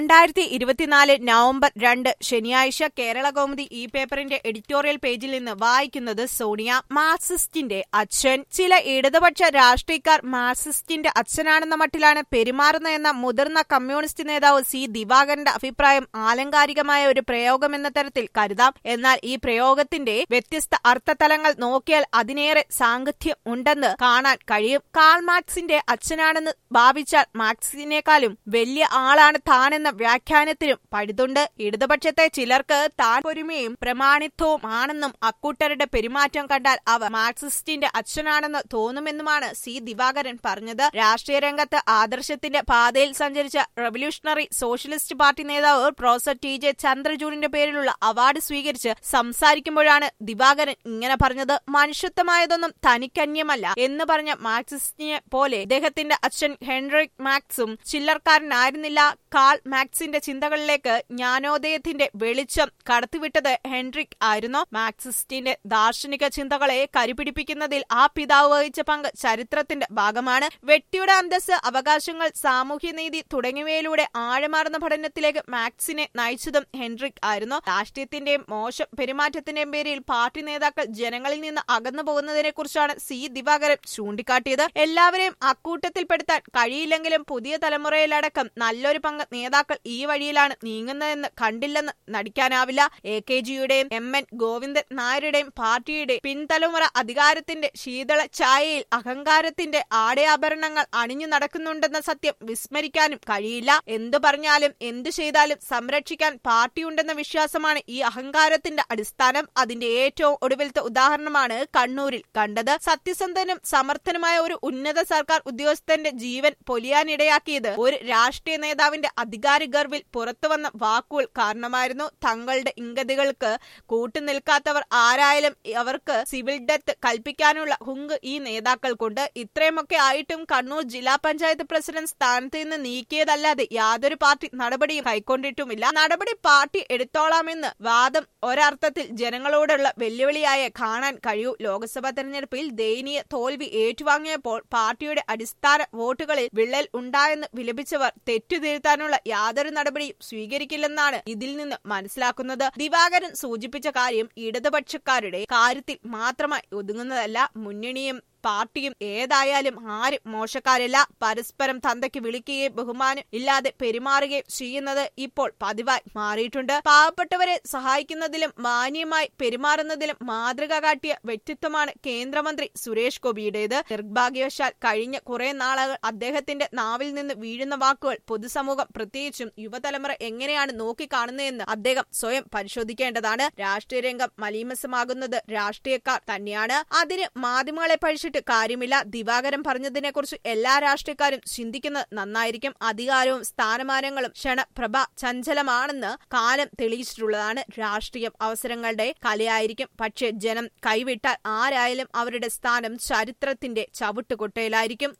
രണ്ടായിരത്തി ഇരുപത്തിനാല് നവംബർ രണ്ട് ശനിയാഴ്ച കേരള കൗമുദി ഈ പേപ്പറിന്റെ എഡിറ്റോറിയൽ പേജിൽ നിന്ന് വായിക്കുന്നത് സോണിയ മാർക്സിസ്റ്റിന്റെ അച്ഛൻ ചില ഇടതുപക്ഷ രാഷ്ട്രീയക്കാർ മാർക്സിസ്റ്റിന്റെ അച്ഛനാണെന്ന മട്ടിലാണ് പെരുമാറുന്നതെന്ന മുതിർന്ന കമ്മ്യൂണിസ്റ്റ് നേതാവ് സി ദിവാകരന്റെ അഭിപ്രായം ആലങ്കാരികമായ ഒരു പ്രയോഗമെന്ന തരത്തിൽ കരുതാം എന്നാൽ ഈ പ്രയോഗത്തിന്റെ വ്യത്യസ്ത അർത്ഥതലങ്ങൾ നോക്കിയാൽ അതിനേറെ സാങ്കത്യം ഉണ്ടെന്ന് കാണാൻ കഴിയും കാൾ മാർക്സിന്റെ അച്ഛനാണെന്ന് ഭാവിച്ചാൽ മാർക്സിനേക്കാളും വലിയ ആളാണ് താനെന്ന വ്യാഖ്യാനത്തിനും പഴുതുണ്ട് ഇടതുപക്ഷത്തെ ചിലർക്ക് താൻ പൊരുമയും പ്രമാണിത്വവും ആണെന്നും അക്കൂട്ടരുടെ പെരുമാറ്റം കണ്ടാൽ അവർ മാർക്സിസ്റ്റിന്റെ അച്ഛനാണെന്ന് തോന്നുമെന്നുമാണ് സി ദിവാകരൻ പറഞ്ഞത് രാഷ്ട്രീയ രംഗത്ത് ആദർശത്തിന്റെ പാതയിൽ സഞ്ചരിച്ച റവല്യൂഷണറി സോഷ്യലിസ്റ്റ് പാർട്ടി നേതാവ് പ്രൊഫസർ ടി ജെ ചന്ദ്രചൂഡിന്റെ പേരിലുള്ള അവാർഡ് സ്വീകരിച്ച് സംസാരിക്കുമ്പോഴാണ് ദിവാകരൻ ഇങ്ങനെ പറഞ്ഞത് മനുഷ്യത്വമായതൊന്നും തനിക്കന്യമല്ല എന്ന് പറഞ്ഞ മാർക്സിസ്റ്റിനെ പോലെ ഇദ്ദേഹത്തിന്റെ അച്ഛൻ ഹെൻറിക് മാക്സും ചില്ലർക്കാരനായിരുന്നില്ല കാൾ മാക്സിന്റെ ചിന്തകളിലേക്ക് ജ്ഞാനോദയത്തിന്റെ വെളിച്ചം കടത്തിവിട്ടത് ഹെൻറിക് ആയിരുന്നു മാർക്സിസ്റ്റിന്റെ ദാർശനിക ചിന്തകളെ കരിപിടിപ്പിക്കുന്നതിൽ ആ പിതാവ് വഹിച്ച പങ്ക് ചരിത്രത്തിന്റെ ഭാഗമാണ് വ്യക്തിയുടെ അന്തസ് അവകാശങ്ങൾ സാമൂഹ്യനീതി തുടങ്ങിയവയിലൂടെ ആഴമാർന്ന പഠനത്തിലേക്ക് മാക്സിനെ നയിച്ചതും ഹെൻറിക് ആയിരുന്നു രാഷ്ട്രീയത്തിന്റെയും മോശം പെരുമാറ്റത്തിന്റെയും പേരിൽ പാർട്ടി നേതാക്കൾ ജനങ്ങളിൽ നിന്ന് അകന്നു പോകുന്നതിനെ കുറിച്ചാണ് സി ദിവാകരൻ ചൂണ്ടിക്കാട്ടിയത് എല്ലാവരെയും അക്കൂട്ടത്തിൽപ്പെടുത്താൻ കഴിയില്ലെങ്കിലും പുതിയ തലമുറയിലടക്കം നല്ലൊരു പങ്ക് നേതാക്കൾ ഈ വഴിയിലാണ് നീങ്ങുന്നതെന്ന് കണ്ടില്ലെന്ന് നടിക്കാനാവില്ല എ കെ ജിയുടെയും എം എൻ ഗോവിന്ദൻ നായരുടെയും പാർട്ടിയുടെ പിൻതലമുറ അധികാരത്തിന്റെ ശീതള ഛായയിൽ അഹങ്കാരത്തിന്റെ ആടയാഭരണങ്ങൾ അണിഞ്ഞു നടക്കുന്നുണ്ടെന്ന സത്യം വിസ്മരിക്കാനും കഴിയില്ല എന്തു പറഞ്ഞാലും എന്തു ചെയ്താലും സംരക്ഷിക്കാൻ പാർട്ടിയുണ്ടെന്ന വിശ്വാസമാണ് ഈ അഹങ്കാരത്തിന്റെ അടിസ്ഥാനം അതിന്റെ ഏറ്റവും ഒടുവിലത്തെ ഉദാഹരണമാണ് കണ്ണൂരിൽ കണ്ടത് സത്യസന്ധനും സമർത്ഥനുമായ ഒരു ഉന്നത സർക്കാർ ഉദ്യോഗസ്ഥന്റെ ജീവൻ പൊലിയാനിടയാക്കിയത് ഒരു രാഷ്ട്രീയ നേതാവിന്റെ അധികാര ഗർവിൽ പുറത്തുവന്ന വാക്കുകൾ കാരണമായിരുന്നു തങ്ങളുടെ ഇംഗതികൾക്ക് കൂട്ടുനിൽക്കാത്തവർ ആരായാലും അവർക്ക് സിവിൽ ഡെത്ത് കൽപ്പിക്കാനുള്ള ഹുങ്ക് ഈ നേതാക്കൾക്കുണ്ട് ഇത്രയുമൊക്കെ ആയിട്ടും കണ്ണൂർ ജില്ലാ പഞ്ചായത്ത് പ്രസിഡന്റ് സ്ഥാനത്ത് നിന്ന് നീക്കിയതല്ലാതെ യാതൊരു പാർട്ടി നടപടിയും കൈക്കൊണ്ടിട്ടുമില്ല നടപടി പാർട്ടി എടുത്തോളാമെന്ന് വാദം ഒരർത്ഥത്തിൽ ജനങ്ങളോടുള്ള വെല്ലുവിളിയായ കാണാൻ കഴിയൂ ലോക്സഭാ തെരഞ്ഞെടുപ്പിൽ ദയനീയ തോൽവി ഏറ്റുവാങ്ങിയപ്പോൾ പാർട്ടിയുടെ അടിസ്ഥാന വോട്ടുകളിൽ വിള്ളൽ ഉണ്ടായെന്ന് വിലപിച്ചവർ തെറ്റുതിരുത്താനുള്ള യാതൊരു നടപടിയും സ്വീകരിക്കില്ലെന്നാണ് ഇതിൽ നിന്ന് മനസ്സിലാക്കുന്നത് ദിവാകരൻ സൂചിപ്പിച്ച കാര്യം ഇടതുപക്ഷക്കാരുടെ കാര്യത്തിൽ മാത്രമായി ഒതുങ്ങുന്നതല്ല മുന്നണിയും പാർട്ടിയും ഏതായാലും ആരും മോശക്കാരല്ല പരസ്പരം തന്തയ്ക്ക് വിളിക്കുകയും ബഹുമാനം ഇല്ലാതെ പെരുമാറുകയും ചെയ്യുന്നത് ഇപ്പോൾ പതിവായി മാറിയിട്ടുണ്ട് പാവപ്പെട്ടവരെ സഹായിക്കുന്നതിലും മാന്യമായി പെരുമാറുന്നതിലും മാതൃക കാട്ടിയ വ്യക്തിത്വമാണ് കേന്ദ്രമന്ത്രി സുരേഷ് ഗോപിയുടേത് നിർഭാഗ്യവശാൽ കഴിഞ്ഞ കുറെ നാളുകൾ അദ്ദേഹത്തിന്റെ നാവിൽ നിന്ന് വീഴുന്ന വാക്കുകൾ പൊതുസമൂഹം പ്രത്യേകിച്ചും യുവതലമുറ എങ്ങനെയാണ് നോക്കിക്കാണുന്നതെന്ന് അദ്ദേഹം സ്വയം പരിശോധിക്കേണ്ടതാണ് രാഷ്ട്രീയ രംഗം മലീമസമാകുന്നത് രാഷ്ട്രീയക്കാർ തന്നെയാണ് അതിന് മാധ്യമങ്ങളെ പഴിച്ചിട്ട് കാര്യമില്ല ദിവാകരൻ പറഞ്ഞതിനെക്കുറിച്ച് എല്ലാ രാഷ്ട്രീയക്കാരും ചിന്തിക്കുന്നത് നന്നായിരിക്കും അധികാരവും സ്ഥാനമാനങ്ങളും ക്ഷണപ്രഭ ചഞ്ചലമാണെന്ന് കാലം തെളിയിച്ചിട്ടുള്ളതാണ് രാഷ്ട്രീയം അവസരങ്ങളുടെ കലയായിരിക്കും പക്ഷേ ജനം കൈവിട്ടാൽ ആരായാലും അവരുടെ സ്ഥാനം ചരിത്രത്തിന്റെ ചവിട്ടുകൊട്ടയിലായിരിക്കും